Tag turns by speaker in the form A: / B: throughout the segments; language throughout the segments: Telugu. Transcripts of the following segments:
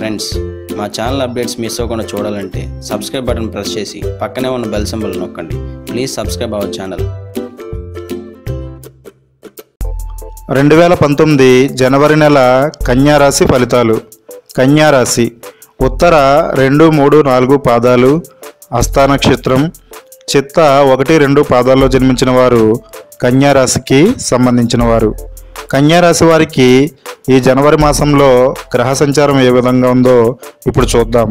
A: ఫ్రెండ్స్ మా ఛానల్ అప్డేట్స్ మిస్ అవ్వకుండా చూడాలంటే సబ్స్క్రైబ్ బటన్ ప్రెస్ చేసి పక్కనే ఉన్న బెల్ సింబల్ నొక్కండి ప్లీజ్ సబ్స్క్రైబ్ అవర్ ఛానల్
B: రెండు వేల పంతొమ్మిది జనవరి నెల కన్యా రాశి ఫలితాలు కన్యా రాశి ఉత్తర రెండు మూడు నాలుగు పాదాలు హస్త నక్షత్రం చిత్త ఒకటి రెండు పాదాల్లో జన్మించిన వారు కన్యా రాశికి సంబంధించిన వారు కన్యా రాశి వారికి ఈ జనవరి మాసంలో గ్రహ సంచారం ఏ విధంగా ఉందో ఇప్పుడు చూద్దాం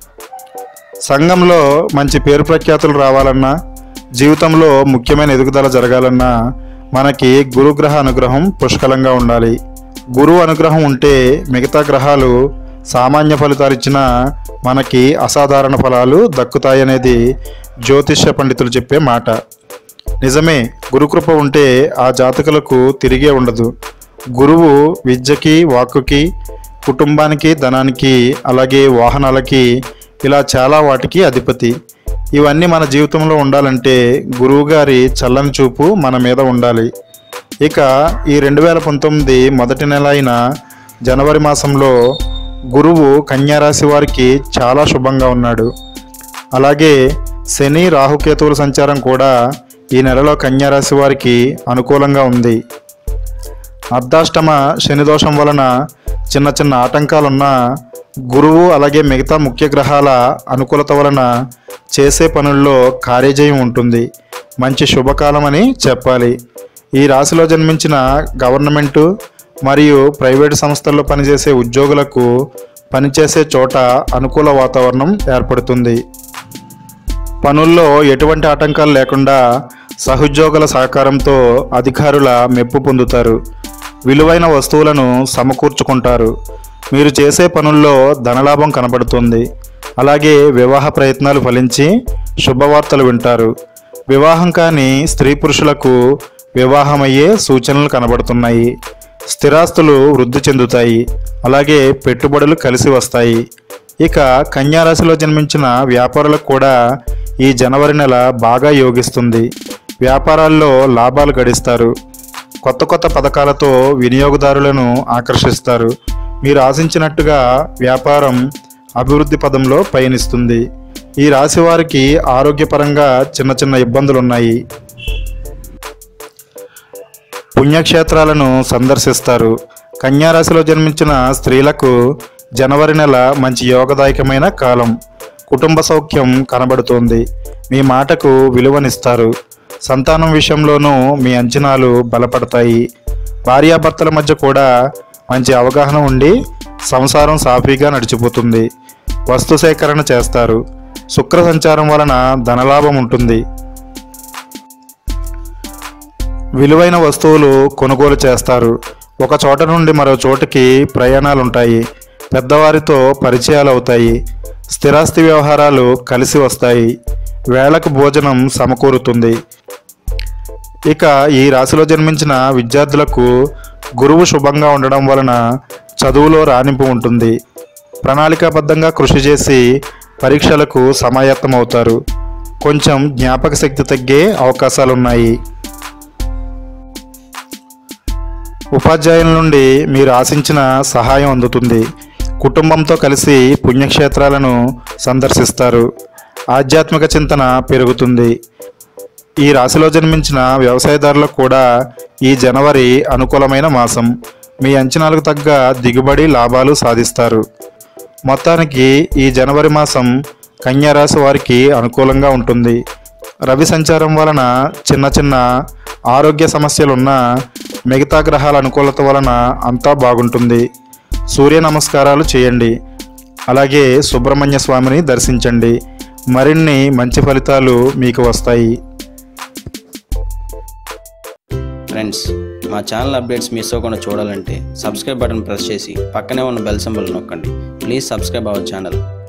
B: సంఘంలో మంచి పేరు ప్రఖ్యాతులు రావాలన్నా జీవితంలో ముఖ్యమైన ఎదుగుదల జరగాలన్నా మనకి గురుగ్రహ అనుగ్రహం పుష్కలంగా ఉండాలి గురువు అనుగ్రహం ఉంటే మిగతా గ్రహాలు సామాన్య ఫలితాలు ఇచ్చినా మనకి అసాధారణ ఫలాలు దక్కుతాయనేది జ్యోతిష్య పండితులు చెప్పే మాట నిజమే గురుకృప ఉంటే ఆ జాతకులకు తిరిగే ఉండదు గురువు విద్యకి వాక్కుకి కుటుంబానికి ధనానికి అలాగే వాహనాలకి ఇలా చాలా వాటికి అధిపతి ఇవన్నీ మన జీవితంలో ఉండాలంటే గురువు గారి చల్లని చూపు మన మీద ఉండాలి ఇక ఈ రెండు వేల పంతొమ్మిది మొదటి నెల అయిన జనవరి మాసంలో గురువు కన్యారాశి వారికి చాలా శుభంగా ఉన్నాడు అలాగే శని రాహుకేతువుల సంచారం కూడా ఈ నెలలో కన్యారాశి వారికి అనుకూలంగా ఉంది అర్ధాష్టమ శని దోషం వలన చిన్న చిన్న ఆటంకాలున్నా గురువు అలాగే మిగతా ముఖ్య గ్రహాల అనుకూలత వలన చేసే పనుల్లో కార్యజయం ఉంటుంది మంచి శుభకాలం అని చెప్పాలి ఈ రాశిలో జన్మించిన గవర్నమెంటు మరియు ప్రైవేటు సంస్థల్లో పనిచేసే ఉద్యోగులకు పనిచేసే చోట అనుకూల వాతావరణం ఏర్పడుతుంది పనుల్లో ఎటువంటి ఆటంకాలు లేకుండా సహోద్యోగుల సహకారంతో అధికారుల మెప్పు పొందుతారు విలువైన వస్తువులను సమకూర్చుకుంటారు మీరు చేసే పనుల్లో ధనలాభం కనబడుతుంది అలాగే వివాహ ప్రయత్నాలు ఫలించి శుభవార్తలు వింటారు వివాహం కాని స్త్రీ పురుషులకు వివాహమయ్యే సూచనలు కనబడుతున్నాయి స్థిరాస్తులు వృద్ధి చెందుతాయి అలాగే పెట్టుబడులు కలిసి వస్తాయి ఇక కన్యారాశిలో జన్మించిన వ్యాపారులకు కూడా ఈ జనవరి నెల బాగా యోగిస్తుంది వ్యాపారాల్లో లాభాలు గడిస్తారు కొత్త కొత్త పథకాలతో వినియోగదారులను ఆకర్షిస్తారు మీరు ఆశించినట్టుగా వ్యాపారం అభివృద్ధి పదంలో పయనిస్తుంది ఈ రాశి వారికి ఆరోగ్యపరంగా చిన్న చిన్న ఇబ్బందులు ఉన్నాయి పుణ్యక్షేత్రాలను సందర్శిస్తారు కన్యారాశిలో జన్మించిన స్త్రీలకు జనవరి నెల మంచి యోగదాయకమైన కాలం కుటుంబ సౌఖ్యం కనబడుతోంది మీ మాటకు విలువనిస్తారు సంతానం విషయంలోనూ మీ అంచనాలు బలపడతాయి భార్యాభర్తల మధ్య కూడా మంచి అవగాహన ఉండి సంసారం సాఫీగా నడిచిపోతుంది వస్తు సేకరణ చేస్తారు శుక్ర సంచారం వలన ధనలాభం ఉంటుంది విలువైన వస్తువులు కొనుగోలు చేస్తారు ఒక చోట నుండి మరో చోటుకి ప్రయాణాలు ఉంటాయి పెద్దవారితో పరిచయాలు అవుతాయి స్థిరాస్తి వ్యవహారాలు కలిసి వస్తాయి వేళకు భోజనం సమకూరుతుంది ఇక ఈ రాశిలో జన్మించిన విద్యార్థులకు గురువు శుభంగా ఉండడం వలన చదువులో రాణింపు ఉంటుంది ప్రణాళికాబద్ధంగా కృషి చేసి పరీక్షలకు సమాయత్తం అవుతారు కొంచెం జ్ఞాపక శక్తి తగ్గే అవకాశాలున్నాయి ఉపాధ్యాయుల నుండి మీరు ఆశించిన సహాయం అందుతుంది కుటుంబంతో కలిసి పుణ్యక్షేత్రాలను సందర్శిస్తారు ఆధ్యాత్మిక చింతన పెరుగుతుంది ఈ రాశిలో జన్మించిన వ్యవసాయదారులకు కూడా ఈ జనవరి అనుకూలమైన మాసం మీ అంచనాలకు తగ్గ దిగుబడి లాభాలు సాధిస్తారు మొత్తానికి ఈ జనవరి మాసం కన్యా రాశి వారికి అనుకూలంగా ఉంటుంది రవి సంచారం వలన చిన్న చిన్న ఆరోగ్య సమస్యలున్నా మిగతా గ్రహాల అనుకూలత వలన అంతా బాగుంటుంది సూర్య నమస్కారాలు చేయండి అలాగే సుబ్రహ్మణ్య స్వామిని దర్శించండి మరిన్ని మంచి ఫలితాలు మీకు వస్తాయి
A: ఫ్రెండ్స్ మా ఛానల్ అప్డేట్స్ మిస్ అవ్వకుండా చూడాలంటే సబ్స్క్రైబ్ బటన్ ప్రెస్ చేసి పక్కనే ఉన్న బెల్ సింబల్ నొక్కండి ప్లీజ్ సబ్స్క్రైబ్ అవర్ ఛానల్